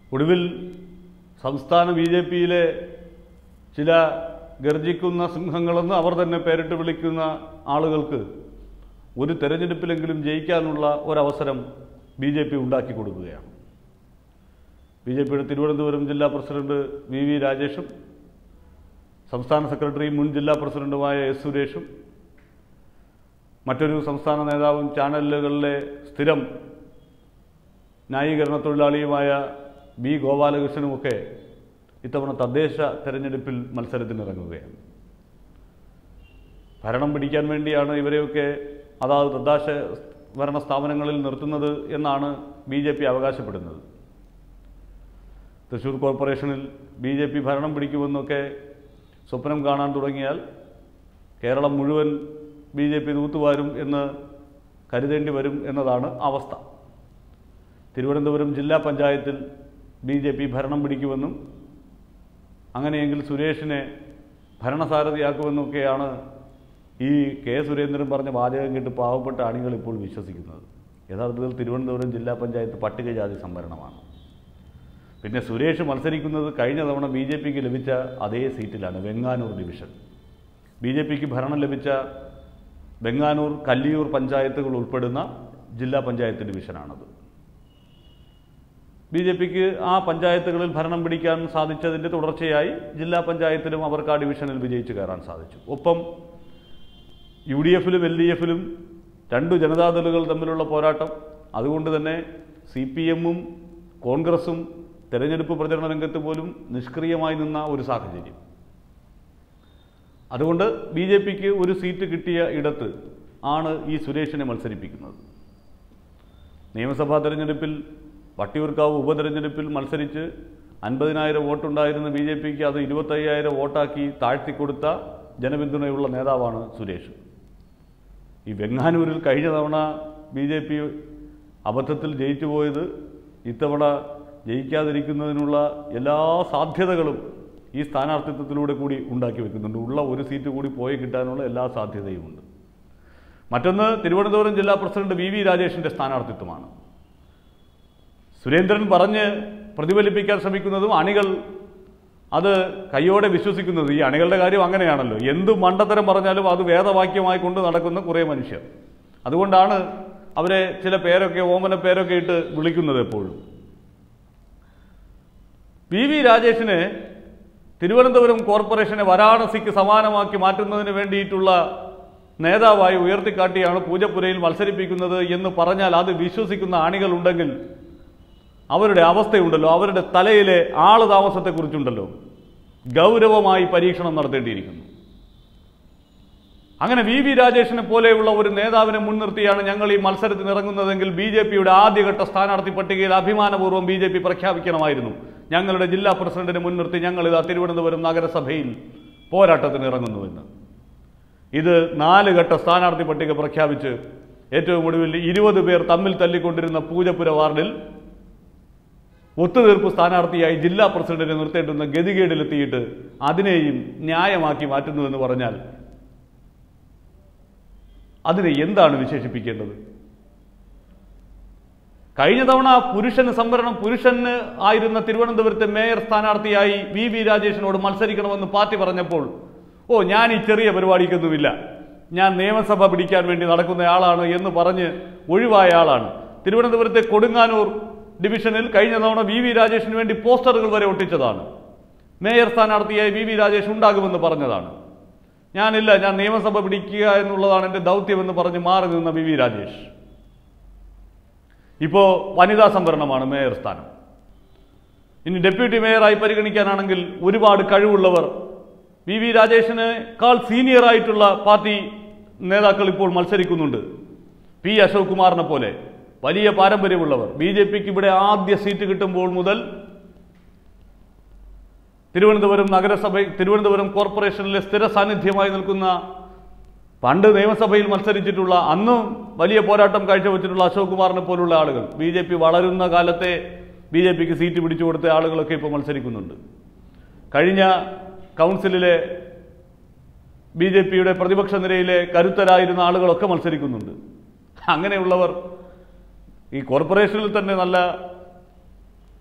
ഒടുവിൽ സംസ്ഥാന B J പിയിലെ ചില ഗർജിക്കുന്ന സിംഹങ്ങളെന്ന് അവർ തന്നെ പേരിട്ട് വിളിക്കുന്ന ആളുകൾക്ക് ഒരു തെരഞ്ഞെടുപ്പിലെങ്കിലും ജയിക്കാനുള്ള ഒരവസരം ബി ജെ പി ഉണ്ടാക്കി കൊടുക്കുകയാണ് ബി ജെ പിയുടെ തിരുവനന്തപുരം ജില്ലാ പ്രസിഡന്റ് വി വി രാജേഷും സംസ്ഥാന സെക്രട്ടറിയും മുൻ ജില്ലാ പ്രസിഡന്റുമായ എസ് സുരേഷും മറ്റൊരു സംസ്ഥാന നേതാവും ചാനലുകളിലെ സ്ഥിരം ന്യായീകരണ തൊഴിലാളിയുമായ ബി ഗോപാലകൃഷ്ണനുമൊക്കെ ഇത്തവണ തദ്ദേശ തെരഞ്ഞെടുപ്പിൽ മത്സരത്തിനിറങ്ങുകയാണ് ഭരണം പിടിക്കാൻ വേണ്ടിയാണ് ഇവരെയൊക്കെ അതാത് തദ്ദേശ ഭരണ സ്ഥാപനങ്ങളിൽ നിർത്തുന്നത് എന്നാണ് ബി ജെ പി അവകാശപ്പെടുന്നത് തൃശ്ശൂർ കോർപ്പറേഷനിൽ ബി ജെ പി ഭരണം പിടിക്കുമെന്നൊക്കെ സ്വപ്നം കാണാൻ തുടങ്ങിയാൽ കേരളം മുഴുവൻ ബി ജെ പി തൂത്തുവാരും എന്ന് കരുതേണ്ടി വരും എന്നതാണ് അവസ്ഥ തിരുവനന്തപുരം ജില്ലാ പഞ്ചായത്തിൽ ബി ജെ പി ഭരണം പിടിക്കുമെന്നും അങ്ങനെയെങ്കിൽ സുരേഷിനെ ഭരണസാരഥിയാക്കുമെന്നൊക്കെയാണ് ഈ കെ സുരേന്ദ്രൻ പറഞ്ഞ വാചകം കേട്ട് പാവപ്പെട്ട അണികൾ ഇപ്പോൾ വിശ്വസിക്കുന്നത് യഥാർത്ഥത്തിൽ തിരുവനന്തപുരം ജില്ലാ പഞ്ചായത്ത് പട്ടികജാതി സംവരണമാണ് പിന്നെ സുരേഷ് മത്സരിക്കുന്നത് കഴിഞ്ഞ തവണ ബി ജെ പിക്ക് ലഭിച്ച അതേ സീറ്റിലാണ് വെങ്ങാനൂർ ഡിവിഷൻ ബി ജെ പിക്ക് ഭരണം ലഭിച്ച വെങ്ങാനൂർ കല്ലിയൂർ പഞ്ചായത്തുകൾ ഉൾപ്പെടുന്ന ജില്ലാ പഞ്ചായത്ത് ഡിവിഷനാണത് ബി ജെ പിക്ക് ആ പഞ്ചായത്തുകളിൽ ഭരണം പിടിക്കാൻ സാധിച്ചതിൻ്റെ തുടർച്ചയായി ജില്ലാ പഞ്ചായത്തിലും അവർക്ക് ആ ഡിവിഷനിൽ വിജയിച്ചു കയറാൻ സാധിച്ചു ഒപ്പം യു ഡി എഫിലും എൽ ഡി എഫിലും രണ്ടു ജനതാദളുകൾ തമ്മിലുള്ള പോരാട്ടം അതുകൊണ്ട് തന്നെ സി പി എമ്മും കോൺഗ്രസും തെരഞ്ഞെടുപ്പ് പ്രചരണ രംഗത്ത് പോലും നിഷ്ക്രിയമായി നിന്ന ഒരു സാഹചര്യം അതുകൊണ്ട് ബി ജെ പിക്ക് ഒരു സീറ്റ് കിട്ടിയ ഇടത്ത് ആണ് ഈ സുരേഷിനെ മത്സരിപ്പിക്കുന്നത് നിയമസഭാ തെരഞ്ഞെടുപ്പിൽ വട്ടിയൂർക്കാവ് ഉപതെരഞ്ഞെടുപ്പിൽ മത്സരിച്ച് അൻപതിനായിരം വോട്ടുണ്ടായിരുന്ന ബി ജെ പിക്ക് അത് ഇരുപത്തയ്യായിരം വോട്ടാക്കി താഴ്ത്തിക്കൊടുത്ത ജനപിന്തുണയുള്ള നേതാവാണ് സുരേഷ് ഈ വെങ്ങാനൂരിൽ കഴിഞ്ഞ തവണ ബി ജെ പി അബദ്ധത്തിൽ ജയിച്ചു പോയത് ഇത്തവണ ജയിക്കാതിരിക്കുന്നതിനുള്ള എല്ലാ സാധ്യതകളും ഈ സ്ഥാനാർത്ഥിത്വത്തിലൂടെ കൂടി ഉണ്ടാക്കി വെക്കുന്നുണ്ട് ഉള്ള ഒരു സീറ്റ് കൂടി പോയി കിട്ടാനുള്ള എല്ലാ സാധ്യതയുമുണ്ട് മറ്റൊന്ന് തിരുവനന്തപുരം ജില്ലാ പ്രസിഡന്റ് വി വി രാജേഷിന്റെ സ്ഥാനാർത്ഥിത്വമാണ് സുരേന്ദ്രൻ പറഞ്ഞ് പ്രതിഫലിപ്പിക്കാൻ ശ്രമിക്കുന്നതും അണികൾ അത് കയ്യോടെ വിശ്വസിക്കുന്നത് ഈ അണികളുടെ കാര്യം അങ്ങനെയാണല്ലോ എന്ത് മണ്ടത്തരം പറഞ്ഞാലും അത് വേദവാക്യമായി കൊണ്ട് നടക്കുന്ന കുറേ മനുഷ്യർ അതുകൊണ്ടാണ് അവരെ ചില പേരൊക്കെ ഓമന പേരൊക്കെ ഇട്ട് വിളിക്കുന്നത് എപ്പോഴും വി വി രാജേഷിനെ തിരുവനന്തപുരം കോർപ്പറേഷനെ വാരാണസിക്ക് സമാനമാക്കി മാറ്റുന്നതിന് വേണ്ടിയിട്ടുള്ള നേതാവായി ഉയർത്തിക്കാട്ടിയാണ് പൂജപ്പുരയിൽ മത്സരിപ്പിക്കുന്നത് എന്ന് പറഞ്ഞാൽ അത് വിശ്വസിക്കുന്ന അണികളുണ്ടെങ്കിൽ അവരുടെ അവസ്ഥയുണ്ടല്ലോ അവരുടെ തലയിലെ ആള് താമസത്തെക്കുറിച്ചുണ്ടല്ലോ ഗൗരവമായി പരീക്ഷണം നടത്തേണ്ടിയിരിക്കുന്നു അങ്ങനെ വി വി രാജേഷിനെ പോലെയുള്ള ഒരു നേതാവിനെ മുൻനിർത്തിയാണ് ഞങ്ങൾ ഈ മത്സരത്തിന് ഇറങ്ങുന്നതെങ്കിൽ ബി ജെ പിയുടെ ആദ്യഘട്ട സ്ഥാനാർത്ഥി പട്ടികയിൽ അഭിമാനപൂർവ്വം ബി ജെ പി പ്രഖ്യാപിക്കണമായിരുന്നു ഞങ്ങളുടെ ജില്ലാ പ്രസിഡന്റിനെ മുൻനിർത്തി ഞങ്ങൾ ഇതാ തിരുവനന്തപുരം നഗരസഭയിൽ പോരാട്ടത്തിന് ഇറങ്ങുന്നുവെന്ന് ഇത് നാല് ഘട്ട സ്ഥാനാർത്ഥി പട്ടിക പ്രഖ്യാപിച്ച് ഏറ്റവും ഒടുവിൽ ഇരുപത് പേർ തമ്മിൽ തല്ലിക്കൊണ്ടിരുന്ന പൂജപ്പുര വാർഡിൽ ഒത്തുതീർപ്പ് സ്ഥാനാർത്ഥിയായി ജില്ലാ പ്രസിഡന്റിനെ നിർത്തേണ്ടുന്ന ഗതികേടിലെത്തിയിട്ട് അതിനെയും ന്യായമാക്കി മാറ്റുന്നുവെന്ന് പറഞ്ഞാൽ അതിനെ എന്താണ് വിശേഷിപ്പിക്കേണ്ടത് കഴിഞ്ഞ തവണ പുരുഷന് സംവരണം പുരുഷന് ആയിരുന്ന തിരുവനന്തപുരത്തെ മേയർ സ്ഥാനാർത്ഥിയായി വി വി രാജേഷിനോട് മത്സരിക്കണമെന്ന് പാർട്ടി പറഞ്ഞപ്പോൾ ഓ ഞാൻ ഈ ചെറിയ പരിപാടിക്കൊന്നുമില്ല ഞാൻ നിയമസഭ പിടിക്കാൻ വേണ്ടി നടക്കുന്ന ആളാണ് എന്ന് പറഞ്ഞ് ഒഴിവായ ആളാണ് തിരുവനന്തപുരത്തെ കൊടുങ്ങാനൂർ ഡിവിഷനിൽ കഴിഞ്ഞ തവണ വി വി രാജേഷിന് വേണ്ടി പോസ്റ്ററുകൾ വരെ ഒട്ടിച്ചതാണ് മേയർ സ്ഥാനാർത്ഥിയായി വി വി രാജേഷ് ഉണ്ടാകുമെന്ന് പറഞ്ഞതാണ് ഞാനില്ല ഞാൻ നിയമസഭ പിടിക്കുക എന്നുള്ളതാണ് എൻ്റെ ദൗത്യമെന്ന് പറഞ്ഞ് മാറി നിന്ന വി വി രാജേഷ് ഇപ്പോൾ വനിതാ സംവരണമാണ് മേയർ സ്ഥാനം ഇനി ഡെപ്യൂട്ടി മേയറായി പരിഗണിക്കാനാണെങ്കിൽ ഒരുപാട് കഴിവുള്ളവർ വി വി രാജേഷിനേക്കാൾ സീനിയർ ആയിട്ടുള്ള പാർട്ടി നേതാക്കൾ ഇപ്പോൾ മത്സരിക്കുന്നുണ്ട് പി അശോക് കുമാറിനെ പോലെ വലിയ പാരമ്പര്യമുള്ളവർ ബി ജെ പിക്ക് ഇവിടെ ആദ്യ സീറ്റ് കിട്ടുമ്പോൾ മുതൽ തിരുവനന്തപുരം നഗരസഭ തിരുവനന്തപുരം കോർപ്പറേഷനിലെ സ്ഥിര സാന്നിധ്യമായി നിൽക്കുന്ന പണ്ട് നിയമസഭയിൽ മത്സരിച്ചിട്ടുള്ള അന്നും വലിയ പോരാട്ടം കാഴ്ചവെച്ചിട്ടുള്ള അശോക് കുമാറിനെ പോലുള്ള ആളുകൾ ബി ജെ പി വളരുന്ന കാലത്തെ ബി ജെ പിക്ക് സീറ്റ് പിടിച്ചു കൊടുത്ത ആളുകളൊക്കെ ഇപ്പോൾ മത്സരിക്കുന്നുണ്ട് കഴിഞ്ഞ കൗൺസിലിലെ ബി ജെ പിയുടെ പ്രതിപക്ഷ നിരയിലെ കരുത്തരായിരുന്ന ആളുകളൊക്കെ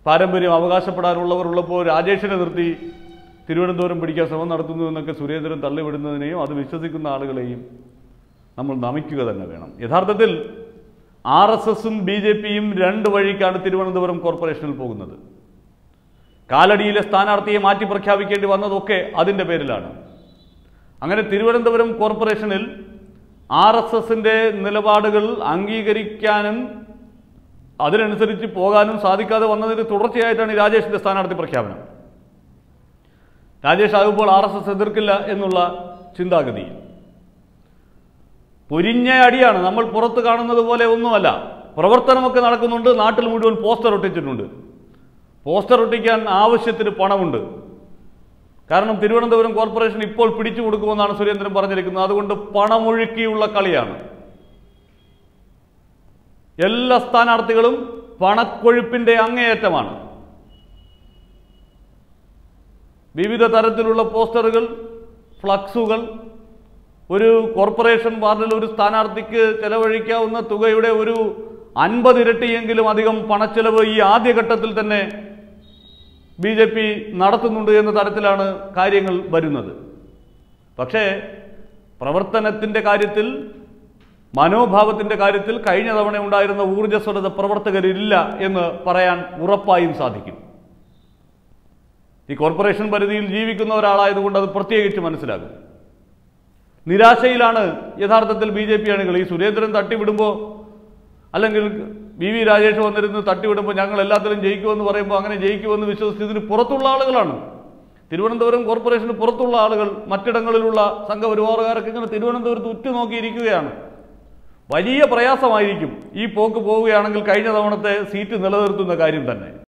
പാരമ്പര്യം അവകാശപ്പെടാനുള്ളവർ ഉള്ളപ്പോൾ രാജേഷിനെ നിർത്തി തിരുവനന്തപുരം പിടിക്കാൻ ശ്രമം നടത്തുന്നു എന്നൊക്കെ സുരേന്ദ്രൻ തള്ളിവിടുന്നതിനെയും അത് വിശ്വസിക്കുന്ന ആളുകളെയും നമ്മൾ നമിക്കുക തന്നെ വേണം യഥാർത്ഥത്തിൽ ആർ എസ് എസും ബി ജെ പിയും രണ്ട് വഴിക്കാണ് തിരുവനന്തപുരം കോർപ്പറേഷനിൽ പോകുന്നത് കാലടിയിലെ സ്ഥാനാർത്ഥിയെ മാറ്റി പ്രഖ്യാപിക്കേണ്ടി വന്നതൊക്കെ അതിൻ്റെ പേരിലാണ് അങ്ങനെ തിരുവനന്തപുരം കോർപ്പറേഷനിൽ ആർ എസ് എസിൻ്റെ നിലപാടുകൾ അംഗീകരിക്കാനും അതിനനുസരിച്ച് പോകാനും സാധിക്കാതെ വന്നതിന് തുടർച്ചയായിട്ടാണ് ഈ രാജേഷിൻ്റെ സ്ഥാനാർത്ഥി പ്രഖ്യാപനം രാജേഷ് ആകുമ്പോൾ ആർ എസ് എസ് എതിർക്കില്ല എന്നുള്ള ചിന്താഗതി പൊരിഞ്ഞ അടിയാണ് നമ്മൾ പുറത്ത് കാണുന്നത് പോലെ ഒന്നുമല്ല പ്രവർത്തനമൊക്കെ നടക്കുന്നുണ്ട് നാട്ടിൽ മുഴുവൻ പോസ്റ്റർ ഒട്ടിച്ചിട്ടുണ്ട് പോസ്റ്റർ ഒട്ടിക്കാൻ ആവശ്യത്തിന് പണമുണ്ട് കാരണം തിരുവനന്തപുരം കോർപ്പറേഷൻ ഇപ്പോൾ പിടിച്ചു കൊടുക്കുമെന്നാണ് സുരേന്ദ്രൻ പറഞ്ഞിരിക്കുന്നത് അതുകൊണ്ട് പണമൊഴുക്കിയുള്ള കളിയാണ് എല്ലാ സ്ഥാനാർത്ഥികളും പണക്കൊഴുപ്പിന്റെ അങ്ങേയറ്റമാണ് വിവിധ തരത്തിലുള്ള പോസ്റ്ററുകൾ ഫ്ലക്സുകൾ ഒരു കോർപ്പറേഷൻ വാർഡിൽ ഒരു സ്ഥാനാർത്ഥിക്ക് ചെലവഴിക്കാവുന്ന തുകയുടെ ഒരു അൻപത് ഇരട്ടിയെങ്കിലും അധികം പണച്ചെലവ് ഈ ആദ്യഘട്ടത്തിൽ തന്നെ ബി ജെ പി നടത്തുന്നുണ്ട് എന്ന തരത്തിലാണ് കാര്യങ്ങൾ വരുന്നത് പക്ഷേ പ്രവർത്തനത്തിൻ്റെ കാര്യത്തിൽ മനോഭാവത്തിൻ്റെ കാര്യത്തിൽ കഴിഞ്ഞ തവണ ഉണ്ടായിരുന്ന ഊർജ്ജസ്വലത പ്രവർത്തകരില്ല എന്ന് പറയാൻ ഉറപ്പായും സാധിക്കും ഈ കോർപ്പറേഷൻ പരിധിയിൽ ജീവിക്കുന്ന ഒരാളായതുകൊണ്ട് അത് പ്രത്യേകിച്ച് മനസ്സിലാകും നിരാശയിലാണ് യഥാർത്ഥത്തിൽ ബി ജെ പി അണികൾ ഈ സുരേന്ദ്രൻ തട്ടിവിടുമ്പോൾ അല്ലെങ്കിൽ വി വി രാജേഷ് വന്നിരുന്ന് തട്ടിവിടുമ്പോൾ ഞങ്ങൾ എല്ലാത്തിലും ജയിക്കുമെന്ന് പറയുമ്പോൾ അങ്ങനെ ജയിക്കുമെന്ന് വിശ്വസിച്ച് ഇതിന് പുറത്തുള്ള ആളുകളാണ് തിരുവനന്തപുരം കോർപ്പറേഷന് പുറത്തുള്ള ആളുകൾ മറ്റിടങ്ങളിലുള്ള സംഘപരിവാറുകാരൊക്കെ ഇങ്ങനെ തിരുവനന്തപുരത്ത് ഉറ്റുനോക്കിയിരിക്കുകയാണ് വലിയ പ്രയാസമായിരിക്കും ഈ പോക്ക് പോവുകയാണെങ്കിൽ കഴിഞ്ഞ തവണത്തെ സീറ്റ് നിലനിർത്തുന്ന കാര്യം തന്നെ